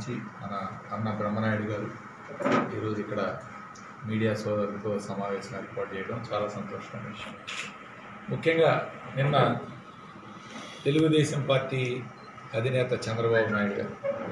నుంచి మన అన్న బ్రహ్మనాయుడు గారు ఈరోజు ఇక్కడ మీడియా సోదరులతో సమావేశం ఏర్పాటు చేయడం చాలా సంతోషమైన విషయం ముఖ్యంగా నిన్న తెలుగుదేశం పార్టీ అధినేత చంద్రబాబు నాయుడు గారు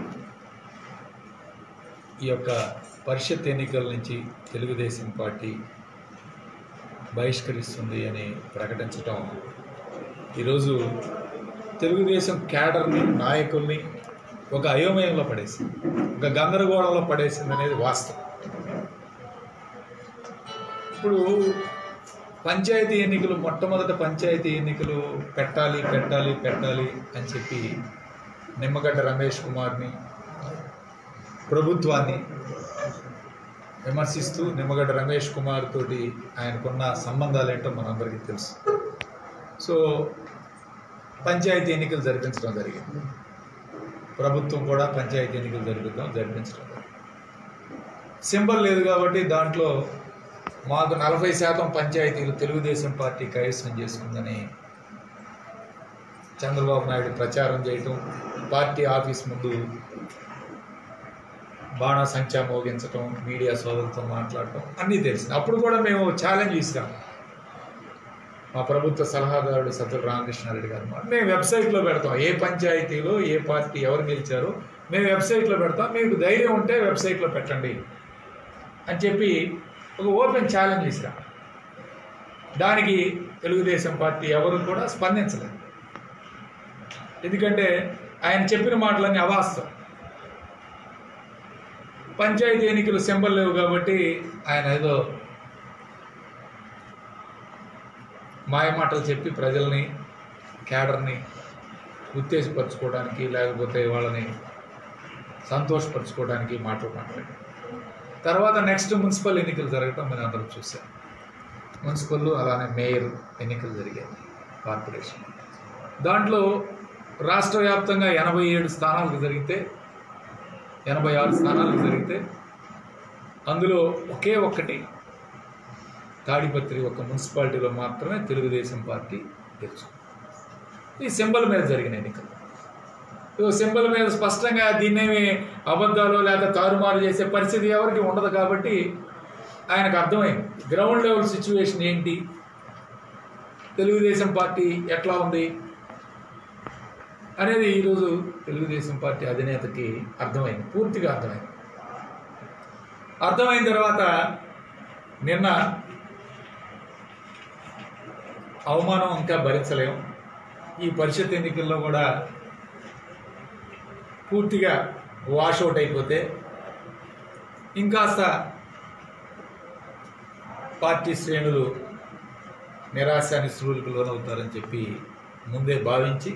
ఈ యొక్క పరిషత్ ఎన్నికల నుంచి తెలుగుదేశం పార్టీ బహిష్కరిస్తుంది అని ప్రకటించడం ఈరోజు తెలుగుదేశం క్యాడర్ని నాయకుల్ని ఒక అయోమయంలో పడేసింది ఒక గందరగోళంలో పడేసింది అనేది వాస్తవం ఇప్పుడు పంచాయతీ ఎన్నికలు మొట్టమొదట పంచాయతీ ఎన్నికలు పెట్టాలి పెట్టాలి పెట్టాలి అని చెప్పి నిమ్మగడ్డ రమేష్ కుమార్ని ప్రభుత్వాన్ని విమర్శిస్తూ నిమ్మగడ్డ రమేష్ కుమార్ తోటి ఆయనకున్న సంబంధాలు ఏంటో మనందరికీ తెలుసు సో పంచాయతీ ఎన్నికలు జరిపించడం జరిగింది ప్రభుత్వం కూడా పంచాయతీ ఎన్నికలు జరిపిద్దాం జరిపించడం జరిగింది సింబల్ లేదు కాబట్టి దాంట్లో మాకు నలభై శాతం పంచాయతీలు తెలుగుదేశం పార్టీ కైవసం చేసుకుందని చంద్రబాబు నాయుడు ప్రచారం చేయటం పార్టీ ఆఫీస్ ముందు బాణాసంఖ్య మోగించటం మీడియా సోదరులతో మాట్లాడటం అన్నీ తెలిసింది అప్పుడు కూడా మేము ఛాలెంజ్ ఇస్తాం మా ప్రభుత్వ సలహాదారుడు సత్తుల రామకృష్ణారెడ్డి గారు మాట మేము వెబ్సైట్లో పెడతాం ఏ పంచాయతీలో ఏ పార్టీ ఎవరు గెలిచారో మేము వెబ్సైట్లో పెడతాం మీకు ధైర్యం ఉంటే వెబ్సైట్లో పెట్టండి అని చెప్పి ఒక ఓపెన్ ఛాలెంజ్ ఇస్తాం దానికి తెలుగుదేశం పార్టీ ఎవరు కూడా స్పందించలేదు ఎందుకంటే ఆయన చెప్పిన మాటలన్నీ అవాస్తవం పంచాయతీ ఎన్నికలు సింబల్ లేవు కాబట్టి ఆయన ఏదో మాయ మాటలు చెప్పి ప్రజల్ని క్యాడర్ని ఉత్తేజపరచుకోవడానికి లేకపోతే వాళ్ళని సంతోషపరచుకోవడానికి మాటలు మాట్లాడారు తర్వాత నెక్స్ట్ మున్సిపల్ ఎన్నికలు జరగటం మనం అందరం చూసాం మున్సిపల్ అలానే మేయర్ ఎన్నికలు జరిగాయి కార్పొరేషన్ దాంట్లో రాష్ట్ర వ్యాప్తంగా ఎనభై ఏడు స్థానాలకు జరిగితే ఎనభై ఆరు స్థానాలకు జరిగితే అందులో ఒకే ఒక్కటి తాడిపత్రి ఒక మున్సిపాలిటీలో మాత్రమే తెలుగుదేశం పార్టీ గెలుచుకుంది ఈ సింబల్ మీద జరిగిన ఎన్నికలు ఈ సింబల్ మీద స్పష్టంగా దీన్నేమి అబద్ధాలు లేదా తారుమారు చేసే పరిస్థితి ఎవరికి ఉండదు కాబట్టి ఆయనకు అర్థమైంది గ్రౌండ్ లెవెల్ సిచ్యువేషన్ ఏంటి తెలుగుదేశం పార్టీ ఎట్లా ఉంది అనేది ఈరోజు తెలుగుదేశం పార్టీ అధినేతకి అర్థమైంది పూర్తిగా అర్థమైంది అర్థమైన తర్వాత నిన్న అవమానం ఇంకా భరించలేం ఈ పరిషత్ ఎన్నికల్లో కూడా పూర్తిగా వాషౌట్ అయిపోతే ఇంకాస్త పార్టీ శ్రేణులు నిరాశ నిస్సృలకు లోనవుతారని చెప్పి ముందే భావించి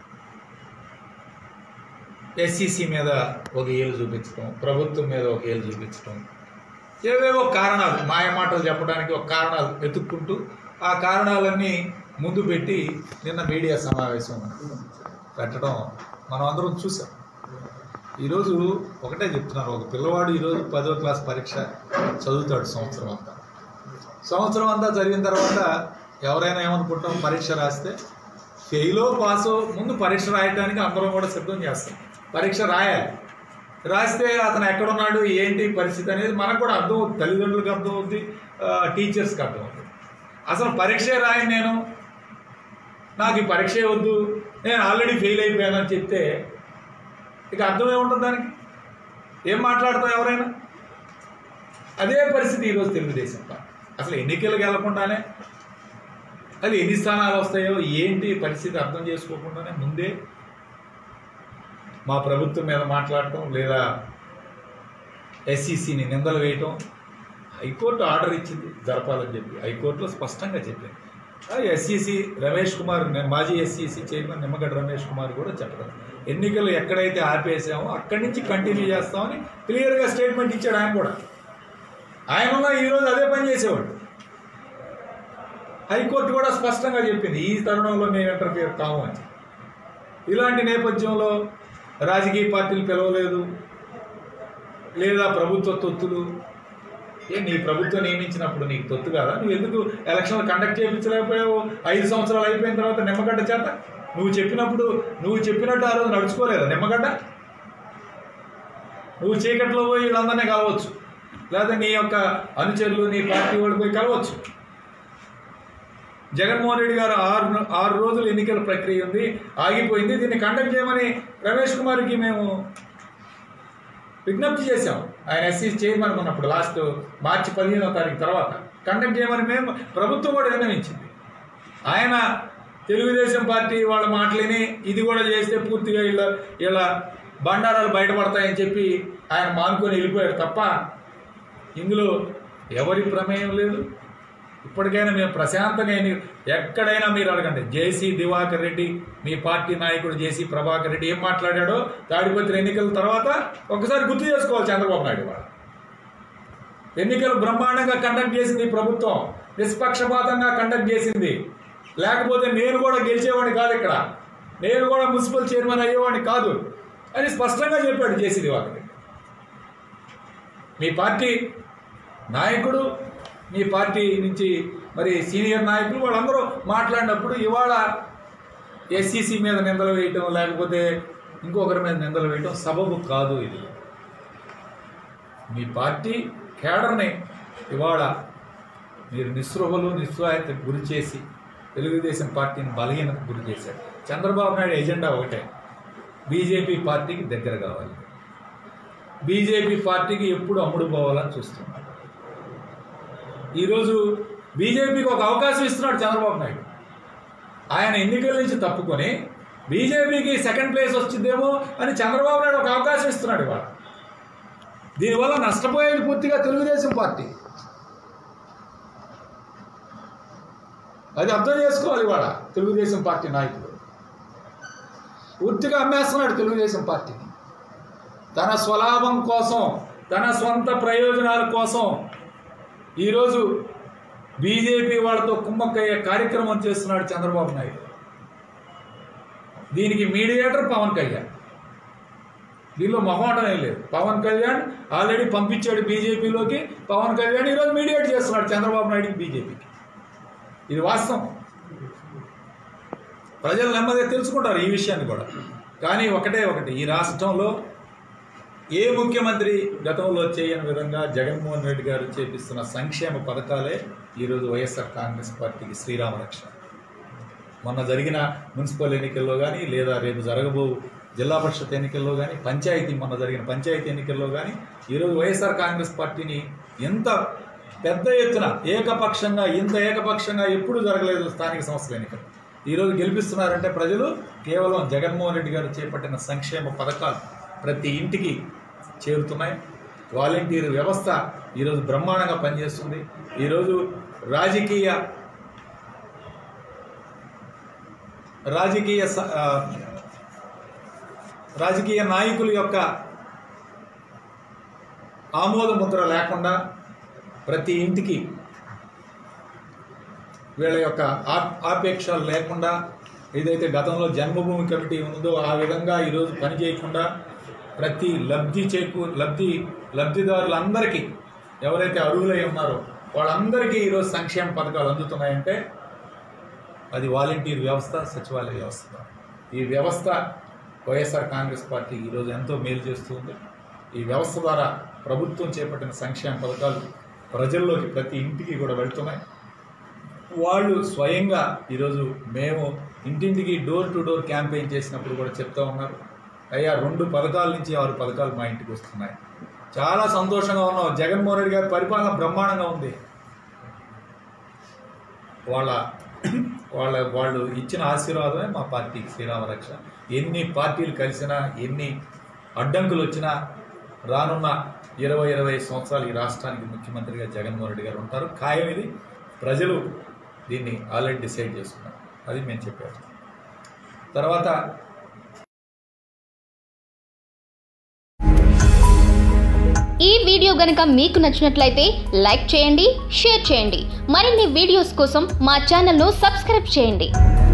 ఎస్సీసీ మీద ఒక ఏలు చూపించడం ప్రభుత్వం మీద ఒక ఏలు చూపించడం ఏవేవో కారణాలు మాయ మాటలు చెప్పడానికి ఒక కారణాలు వెతుక్కుంటూ ఆ కారణాలన్నీ ముందు పెట్టి నిన్న మీడియా సమావేశం పెట్టడం మనం అందరం చూసాం ఈరోజు ఒకటే చెప్తున్నారు ఒక పిల్లవాడు ఈరోజు పదో క్లాస్ పరీక్ష చదువుతాడు సంవత్సరం అంతా సంవత్సరం అంతా జరిగిన తర్వాత ఎవరైనా ఏమనుకుంటాం పరీక్ష రాస్తే ఫెయిలో పాసో ముందు పరీక్ష రాయడానికి అందరం కూడా సిద్ధం చేస్తాం పరీక్ష రాయాలి రాస్తే అతను ఎక్కడున్నాడు ఏంటి పరిస్థితి అనేది మనకు కూడా అర్థం అవుతుంది తల్లిదండ్రులకు అర్థం అవుతుంది ఆ, టీచర్స్కి అర్థం అవుతుంది అసలు పరీక్షే రాయను నేను నాకు ఈ పరీక్షే వద్దు నేను ఆల్రెడీ ఫెయిల్ అయిపోయానని చెప్తే ఇక అర్థమే ఉంటుంది దానికి ఏం మాట్లాడతాం ఎవరైనా అదే పరిస్థితి ఈరోజు తెలుగుదేశం పార్టీ అసలు ఎన్నికలకు వెళ్లకుండానే అది ఎన్ని స్థానాలు వస్తాయో ఏంటి పరిస్థితి అర్థం చేసుకోకుండానే ముందే మా ప్రభుత్వం మీద మాట్లాడటం లేదా ఎస్సీసీని నిందలు వేయటం హైకోర్టు ఆర్డర్ ఇచ్చింది జరపాలని చెప్పి హైకోర్టులో స్పష్టంగా చెప్పింది ఎస్సీసీ రమేష్ కుమార్ ని- మాజీ ఎస్సీసీ చైర్మన్ నిమ్మగడ్డ రమేష్ కుమార్ కూడా చెప్పడం ఎన్నికలు ఎక్కడైతే ఆపేసామో అక్కడి నుంచి కంటిన్యూ చేస్తామని క్లియర్గా స్టేట్మెంట్ ఇచ్చాడు ఆయన కూడా ఆయన ఉన్న ఈరోజు అదే పని చేసేవాడు హైకోర్టు కూడా స్పష్టంగా చెప్పింది ఈ తరుణంలో మేము ఇంటర్ఫియర్ కాము అని ఇలాంటి నేపథ్యంలో రాజకీయ పార్టీలు పిలవలేదు లేదా ప్రభుత్వ తొత్తులు ఏ నీ ప్రభుత్వం నియమించినప్పుడు నీకు తొత్తు కదా నువ్వు ఎందుకు ఎలక్షన్లు కండక్ట్ చేయించలేకపోయావు ఐదు సంవత్సరాలు అయిపోయిన తర్వాత నిమ్మగడ్డ చేత నువ్వు చెప్పినప్పుడు నువ్వు చెప్పినట్టు ఆ రోజు నడుచుకోలేదా నిమ్మగడ్డ నువ్వు చీకట్లో పోయి వీళ్ళందరినీ కలవచ్చు లేదా నీ యొక్క అనుచరులు నీ పార్టీ వాళ్ళు పోయి కలవచ్చు జగన్మోహన్ రెడ్డి గారు ఆరు ఆరు రోజులు ఎన్నికల ప్రక్రియ ఉంది ఆగిపోయింది దీన్ని కండక్ట్ చేయమని రమేష్ కుమార్కి మేము విజ్ఞప్తి చేశాం ఆయన ఎస్సీ చైర్మన్ ఉన్నప్పుడు లాస్ట్ మార్చి పదిహేనో తారీఖు తర్వాత కండక్ట్ చేయమని మేము ప్రభుత్వం కూడా నిర్ణయించింది ఆయన తెలుగుదేశం పార్టీ వాళ్ళ మాటలని ఇది కూడా చేస్తే పూర్తిగా వీళ్ళ వీళ్ళ బండారాలు బయటపడతాయని చెప్పి ఆయన మానుకొని వెళ్ళిపోయారు తప్ప ఇందులో ఎవరి ప్రమేయం లేదు ఇప్పటికైనా మేము ప్రశాంతంగా ఎన్ని ఎక్కడైనా మీరు అడగండి జేసీ దివాకర్ రెడ్డి మీ పార్టీ నాయకుడు జేసీ ప్రభాకర్ రెడ్డి ఏం మాట్లాడాడో తాడిపత్రి ఎన్నికల తర్వాత ఒకసారి గుర్తు చేసుకోవాలి చంద్రబాబు నాయుడు వాళ్ళు ఎన్నికలు బ్రహ్మాండంగా కండక్ట్ చేసింది ఈ ప్రభుత్వం నిష్పక్షపాతంగా కండక్ట్ చేసింది లేకపోతే నేను కూడా గెలిచేవాడిని కాదు ఇక్కడ నేను కూడా మున్సిపల్ చైర్మన్ అయ్యేవాడిని కాదు అని స్పష్టంగా చెప్పాడు జేసీ దివాకర్ రెడ్డి మీ పార్టీ నాయకుడు మీ పార్టీ నుంచి మరి సీనియర్ నాయకులు వాళ్ళందరూ మాట్లాడినప్పుడు ఇవాళ ఎస్సీసీ మీద నిందలు వేయటం లేకపోతే ఇంకొకరి మీద నిందలు వేయటం సబబు కాదు ఇది మీ పార్టీ కేడర్ని ఇవాళ మీరు నిస్పృహలు నిస్సహాయతకు గురి చేసి తెలుగుదేశం పార్టీని బలహీనతకు గురి చేశారు చంద్రబాబు నాయుడు ఎజెండా ఒకటే బీజేపీ పార్టీకి దగ్గర కావాలి బీజేపీ పార్టీకి ఎప్పుడు అమ్ముడు పోవాలని చూస్తున్నారు ఈరోజు బీజేపీకి ఒక అవకాశం ఇస్తున్నాడు చంద్రబాబు నాయుడు ఆయన ఎన్నికల నుంచి తప్పుకొని బీజేపీకి సెకండ్ ప్లేస్ వచ్చిందేమో అని చంద్రబాబు నాయుడు ఒక అవకాశం ఇస్తున్నాడు ఇవాళ దీనివల్ల నష్టపోయేది పూర్తిగా తెలుగుదేశం పార్టీ అది అర్థం చేసుకోవాలి ఇవాళ తెలుగుదేశం పార్టీ నాయకులు పూర్తిగా అమ్మేస్తున్నాడు తెలుగుదేశం పార్టీని తన స్వలాభం కోసం తన స్వంత ప్రయోజనాల కోసం ఈరోజు బీజేపీ వాళ్ళతో కుమ్మక్కయ్యే కార్యక్రమం చేస్తున్నాడు చంద్రబాబు నాయుడు దీనికి మీడియేటర్ పవన్ కళ్యాణ్ దీనిలో మొహమాటం ఏం లేదు పవన్ కళ్యాణ్ ఆల్రెడీ పంపించాడు బీజేపీలోకి పవన్ కళ్యాణ్ ఈరోజు మీడియేట్ చేస్తున్నాడు చంద్రబాబు నాయుడుకి బీజేపీకి ఇది వాస్తవం ప్రజలు నెమ్మదిగా తెలుసుకుంటారు ఈ విషయాన్ని కూడా కానీ ఒకటే ఒకటి ఈ రాష్ట్రంలో ఏ ముఖ్యమంత్రి గతంలో చేయని విధంగా జగన్మోహన్ రెడ్డి గారు చేపిస్తున్న సంక్షేమ పథకాలే ఈరోజు వైఎస్ఆర్ కాంగ్రెస్ పార్టీకి శ్రీరామ రక్ష మొన్న జరిగిన మున్సిపల్ ఎన్నికల్లో కానీ లేదా రేపు జరగబో జిల్లా పరిషత్ ఎన్నికల్లో కానీ పంచాయతీ మొన్న జరిగిన పంచాయతీ ఎన్నికల్లో కానీ ఈరోజు వైఎస్ఆర్ కాంగ్రెస్ పార్టీని ఎంత పెద్ద ఎత్తున ఏకపక్షంగా ఇంత ఏకపక్షంగా ఎప్పుడూ జరగలేదు స్థానిక సంస్థల ఎన్నికలు ఈరోజు గెలిపిస్తున్నారంటే ప్రజలు కేవలం జగన్మోహన్ రెడ్డి గారు చేపట్టిన సంక్షేమ పథకాలు ప్రతి ఇంటికి చేరుతున్నాయి వాలంటీర్ వ్యవస్థ ఈరోజు బ్రహ్మాండంగా పనిచేస్తుంది ఈరోజు రాజకీయ రాజకీయ స- ఆ, రాజకీయ నాయకుల యొక్క ఆమోద ముద్ర లేకుండా ప్రతి ఇంటికి వీళ్ళ యొక్క ఆ- ఆపేక్షలు లేకుండా ఏదైతే గతంలో జన్మభూమి కమిటీ ఉందో ఆ విధంగా ఈరోజు పని చేయకుండా ప్రతి లబ్ధి చేకూ లబ్ధి లబ్ధిదారులందరికీ ఎవరైతే అర్హులై ఉన్నారో వాళ్ళందరికీ ఈరోజు సంక్షేమ పథకాలు అందుతున్నాయంటే అది వాలంటీర్ వ్యవస్థ సచివాలయ వ్యవస్థ ఈ వ్యవస్థ వైఎస్ఆర్ కాంగ్రెస్ పార్టీ ఈరోజు ఎంతో మేలు చేస్తుంది ఈ వ్యవస్థ ద్వారా ప్రభుత్వం చేపట్టిన సంక్షేమ పథకాలు ప్రజల్లోకి ప్రతి ఇంటికి కూడా వెళ్తున్నాయి వాళ్ళు స్వయంగా ఈరోజు మేము ఇంటింటికి డోర్ టు డోర్ క్యాంపెయిన్ చేసినప్పుడు కూడా చెప్తా ఉన్నారు అయ్యా రెండు పథకాల నుంచి ఆరు పథకాలు మా ఇంటికి వస్తున్నాయి చాలా సంతోషంగా ఉన్నాం జగన్మోహన్ రెడ్డి గారి పరిపాలన బ్రహ్మాండంగా ఉంది వాళ్ళ వాళ్ళ వాళ్ళు ఇచ్చిన ఆశీర్వాదమే మా పార్టీకి శ్రీరామ రక్ష ఎన్ని పార్టీలు కలిసినా ఎన్ని అడ్డంకులు వచ్చినా రానున్న ఇరవై ఇరవై సంవత్సరాలు ఈ రాష్ట్రానికి ముఖ్యమంత్రిగా జగన్మోహన్ రెడ్డి గారు ఉంటారు ఖాయం ఇది ప్రజలు దీన్ని ఆల్రెడీ డిసైడ్ చేసుకున్నారు అది మేము చెప్పాము తర్వాత ఈ వీడియో గనుక మీకు నచ్చినట్లయితే లైక్ చేయండి షేర్ చేయండి మరిన్ని వీడియోస్ కోసం మా ఛానల్ను సబ్స్క్రైబ్ చేయండి